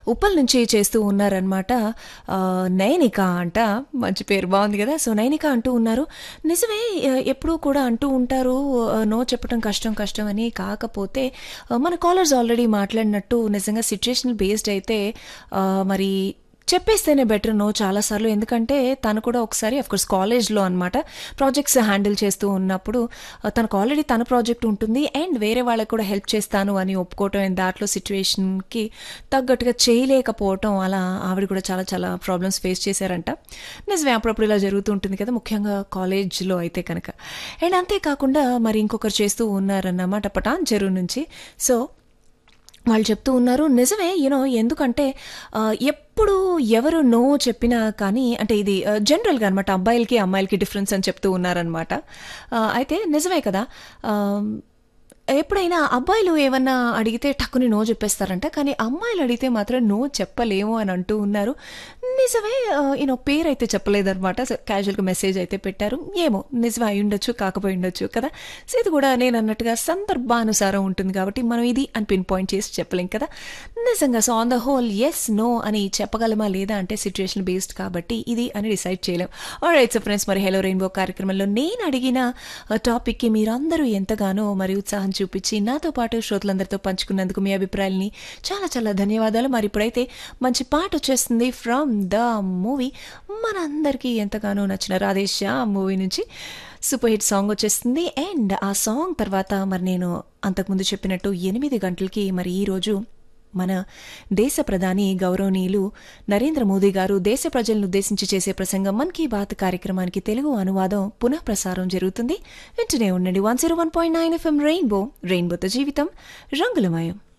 ఉప్పల్ నుంచి చేస్తూ ఉన్నారనమాట ఆహ్, నయనిక అంట. మంచి పేరు బావుంది గదా! సో, నయనిక అంటూ ఉన్నారు. నిజమే ఆహ్, ఎప్పుడూ కూడా అంటూ ఉంటారు ఆహ్, నో చెప్పడం కష్టం, కష్టం అని. కాకపోతే ఆహ్, మన కాలర్స్ ఆల్రెడీ మాట్లాడినట్టు నిజంగా సిట్యుయేషనల్ బేస్డ్ అయితే ఆహ్, మరి చెప్పేస్తేనే బెటర్ నో చాలా సార్లు. ఎందుకంటే తను కూడా ఒకసారి ఆఫ్‌కోర్స్ కాలేజ్‌లో అనమాట ప్రాజెక్ట్స్ హ్యాండిల్ చేస్తూ ఉన్నప్పుడు ఆహ్, తనకు ఆల్రెడీ తన ప్రాజెక్ట్ ఉంటుంది. అండ్ వేరే వాళ్ళకి కూడా హెల్ప్ చేస్తాను అని ఒప్పుకోవటం అండ్ దాంట్లో సిట్యుయేషన్‌కి తగ్గట్టుగా చేయలేకపోవటం అలా ఆవిడ కూడా చాలా చాలా ప్రాబ్లమ్స్ ఫేస్ చేశారంట. నిజమే అప్పుడప్పుడు ఇలా జరుగుతూ ఉంటుంది కదా! ముఖ్యంగా కాలేజ్‌లో అయితే కనుక. అండ్ అంతే కాకుండా మరి ఇంకొకరు చేస్తూ ఉన్నారన్నమాట పటాన్ చెరువు నుంచి. సో వాళ్ళు చెప్తూ ఉన్నారు. నిజమే యూ నో ఎందుకంటే ఆహ్, ఎప్పుడు ఎవరు నో చెప్పినా కానీ అంటే ఇది ఆహ్, జనరల్‌గా అనమాట అబ్బాయిలకి, అమ్మాయిలకి డిఫరెన్స్ అని చెప్తూ ఉన్నారనమాట. ఆహ్, అయితే నిజమే కదా! ఆహ్, ఎప్పుడైనా అబ్బాయిలు ఏమన్నా అడిగితే టక్కుని నో చెప్పేస్తారంట. కానీ అమ్మాయిలు అడిగితే మాత్రం నో చెప్పలేము అని అంటూ ఉన్నారు. నిజమే ఆహ్, యూ నో పేరైతే చెప్పలేదనమాట. సో, క్యాజువల్‌గా మెసేజ్ అయితే పెట్టారు. ఏమో నిజమే అయ్యుండొచ్చు, కాకపోయి ఉండొచ్చు కదా! సో, ఇది కూడా నేనన్నట్టుగా సందర్భానుసారం ఉంటుంది కాబట్టి మనం ఇది అని పిన్ పాయింట్ చేసి చెప్పలేం కదా! నిజంగా so, on the whole yes, no అని చెప్పగలమా లేదా అంటే సిట్యుయేషన్ బేస్డ్ కాబట్టి ఇది అని డిసైడ్ చేయలేం. ఆల్రైట్ సో, ఫ్రెండ్స్ మరి హలో రెయిన్బో కార్యక్రమంలో నేను అడిగిన ఆహ్, టాపిక్‌కి మీరందరూ ఎంతగానో మరి ఉత్సాహం చూపించి నాతో పాటు శ్రోతలందరితో పంచుకున్నందుకు మీ అభిప్రాయాల్ని చాలా చాలా ధన్యవాదాలు. మరి ఇప్పుడైతే మంచి పాట వచ్చేస్తుంది ఫ్రమ్ ద మూవీ మనందరికీ ఎంతగానో నచ్చిన 'రాధేశ్యామ్' మూవీ నుంచి సూపర్ హిట్ సాంగ్ వచ్చేస్తుంది. అండ్ ఆ సాంగ్ తర్వాత మరి నేను అంతకుముందు చెప్పినట్టు 8 గంటలకి మరి ఈరోజు మన దేశ ప్రధాని గౌరవనీయులు నరేంద్ర మోదీ గారు దేశ ప్రజలను ఉద్దేశించి చేసే ప్రసంగం 'మన్ కీ బాత్' కార్యక్రమానికి తెలుగు అనువాదం పునః ప్రసారం జరుగుతుంది. వింటూనే ఉండండి 101.9 ఎఫ్ఎం రెయిన్బో రెయిన్బోతో జీవితం రంగులమయం.